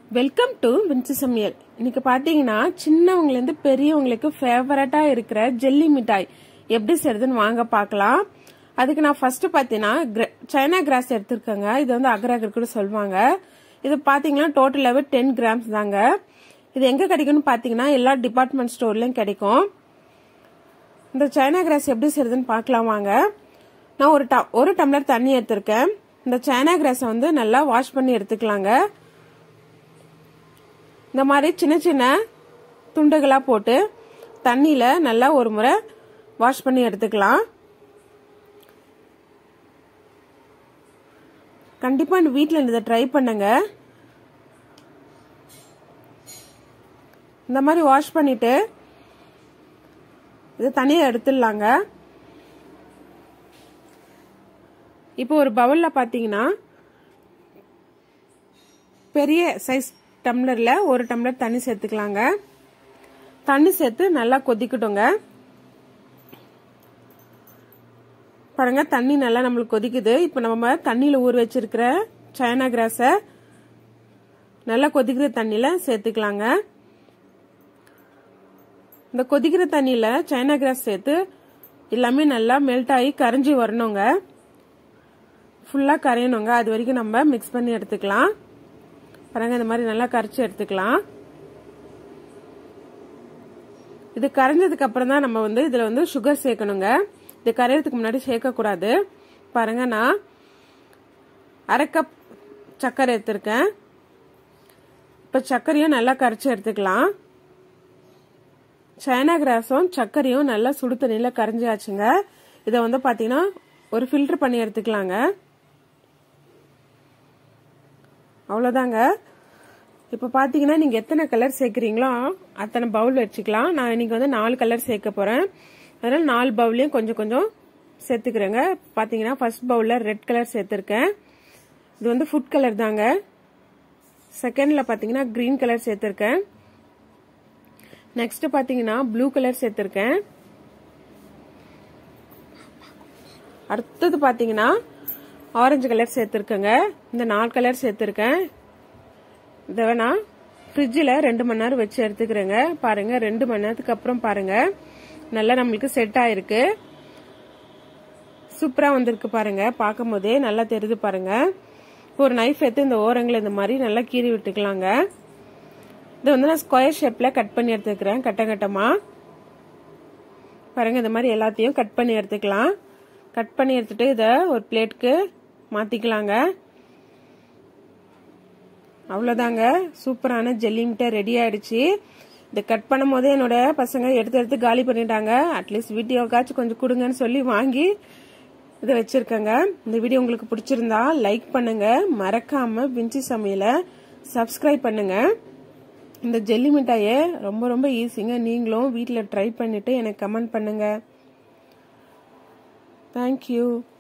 welcome to Vinci சமையல் இன்னைக்கு பாத்தீங்கன்னா சின்னவங்கலேருந்து பெரியவங்களுக்கு ஃபேவரட்டா இருக்கிற ஜெல்லி மிட்டாய் எப்படி செய்யறதுன்னு வாங்க பார்க்கலாம் அதுக்கு நான் ஃபர்ஸ்ட் பார்த்தீங்கன்னா கிர- சைனா கிராஸ் எடுத்திருக்கேங்க இது வந்து அகர் அகர் கூட சொல்லுவாங்க இது பாத்தீங்கன்னா டோட்டலாவே டென் கிராம்ஸ் தாங்க இது எங்க கிடைக்கும்னு பாத்தீங்கன்னா எல்லா டிபார்ட்மெண்ட் ஸ்டோர்லயும் கிடைக்கும் இந்த சைனா கிராஸ் எப்படி செய்யறதுன்னு பார்க்கலாம் வாங்க நான் ஒரு ட- ஒரு டம்ளர் தண்ணி எடுத்திருக்கேன் இந்த சைனா கிராஸை வந்து நல்லா வாஷ் பண்ணி எடுத்துக்கலாங்க இந்த மாதிரி சின்ன சின்ன துண்டுகளாக போட்டு தண்ணியில் நல்லா ஒரு முறை வாஷ் பண்ணி எடுத்துக்கலாம் கண்டிப்பாக இந்த வீட்டில் இதை ட்ரை பண்ணுங்க இந்த மாதிரி வாஷ் பண்ணிட்டு இதை தனியாக எடுத்துடலாங்க இப்போ ஒரு பவுலில் பார்த்தீங்கன்னா பெரிய சைஸ் டம்ளர்ல ஒரு டம்ளர் தண்ணி சேர்த்துக்கலாங்க தண்ணி சேர்த்து நல்லா கொதிக்கட்டுங்க பாருங்க தண்ணி நல்லா நம்மளுக்கு கொதிக்குது இப்போ நம்ம தண்ணியில் ஊற வச்சிருக்கிற சைனா கிராஸை நல்லா கொதிக்கிற தண்ணியில சேர்த்துக்கலாங்க இந்த கொதிக்கிற தண்ணியில சைனா கிராஸ் சேர்த்து எல்லாமே நல்லா மெல்ட் ஆகி கரைஞ்சி வரணுங்க ஃபுல்லாக கரையணுங்க அது வரைக்கும் நம்ம மிக்ஸ் பண்ணி எடுத்துக்கலாம் பாருங்க இந்த மாதிரி நல்லா கரைச்சி எடுத்துக்கலாம் இது கரைஞ்சதுக்கு அப்புறம் தான் நம்ம வந்து இதுல வந்து சுகர் சேர்க்கணுங்க இது கரையறதுக்கு முன்னாடி சேர்க்கக்கூடாது பாருங்க நான் அரை கப் சர்க்கரை எடுத்திருக்கேன் இப்போ சர்க்கரையும் நல்லா கரைச்சி எடுத்துக்கலாம் சைனா கிராஸும் சர்க்கரையும் நல்லா சுடு தண்ணியில் கரைஞ்சாச்சுங்க இதை வந்து பார்த்தீங்கன்னா ஒரு ஃபில்டர் பண்ணி எடுத்துக்கலாங்க அவ்வளோதாங்க இப்போ பார்த்தீங்கன்னா நீங்கள் எத்தனை கலர் சேர்க்குறீங்களோ அத்தனை பவுல் வச்சுக்கலாம் நான் இன்னைக்கு வந்து நாலு கலர் சேர்க்க போகிறேன் அதனால் நாலு பவுல்லையும் கொஞ்சம் கொஞ்சம் சேர்த்துக்கிறேங்க பார்த்தீங்கன்னா ஃபர்ஸ்ட் பவுலில் ரெட் கலர் சேர்த்துருக்கேன் இது வந்து ஃபுட் கலர் தாங்க செகண்டில் பார்த்தீங்கன்னா க்ரீன் கலர் சேர்த்துருக்கேன் நெக்ஸ்ட் பார்த்தீங்கன்னா ப்ளூ கலர் சேர்த்துருக்கேன் அடுத்தது பார்த்தீங்கன்னா ஆரஞ்சு கலர் சேர்த்துருக்கேங்க இந்த நாலு கலர் சேர்த்துருக்கேன் இதை வேணா ஃப்ரிட்ஜில் ரெண்டு மணி நேரம் வச்சு எடுத்துக்கிறேங்க பாருங்க ரெண்டு மணி நேரத்துக்கு அப்புறம் பாருங்க நல்லா நம்மளுக்கு செட் ஆயிருக்கு சூப்பராக வந்திருக்கு பாருங்க பார்க்கும் போதே நல்லா தெரியுது பாருங்க ஒரு நைஃப் எடுத்து இந்த ஓரங்களை இந்த மாதிரி நல்லா கீறி விட்டுக்கலாங்க இது வந்து நான் ஸ்கொயர் ஷேப்பில் கட் பண்ணி எடுத்துக்கிறேன் கட்ட கட்டமாக பாருங்க இந்த மாதிரி எல்லாத்தையும் கட் பண்ணி எடுத்துக்கலாம் கட் பண்ணி எடுத்துட்டு இதை ஒரு பிளேட்க்கு மாற்றிக்கலாங்க அவ்வளோதாங்க சூப்பரான ஜெல்லி மிட்டாய் ரெடி ஆயிடுச்சு இதை கட் பண்ணும் போதே என்னோட பசங்க எடுத்து எடுத்து காலி பண்ணிட்டாங்க அட்லீஸ்ட் வீடியோக்காச்சும் கொஞ்சம் கொடுங்கன்னு சொல்லி வாங்கி இதை வச்சிருக்கேங்க இந்த வீடியோ உங்களுக்கு பிடிச்சிருந்தா லைக் பண்ணுங்க மறக்காம விஞ்சி சமையலை சப்ஸ்கிரைப் பண்ணுங்க இந்த ஜெல்லி மிட்டாயை ரொம்ப ரொம்ப ஈஸிங்க நீங்களும் வீட்டில் ட்ரை பண்ணிட்டு எனக்கு கமெண்ட் பண்ணுங்க தேங்க்யூ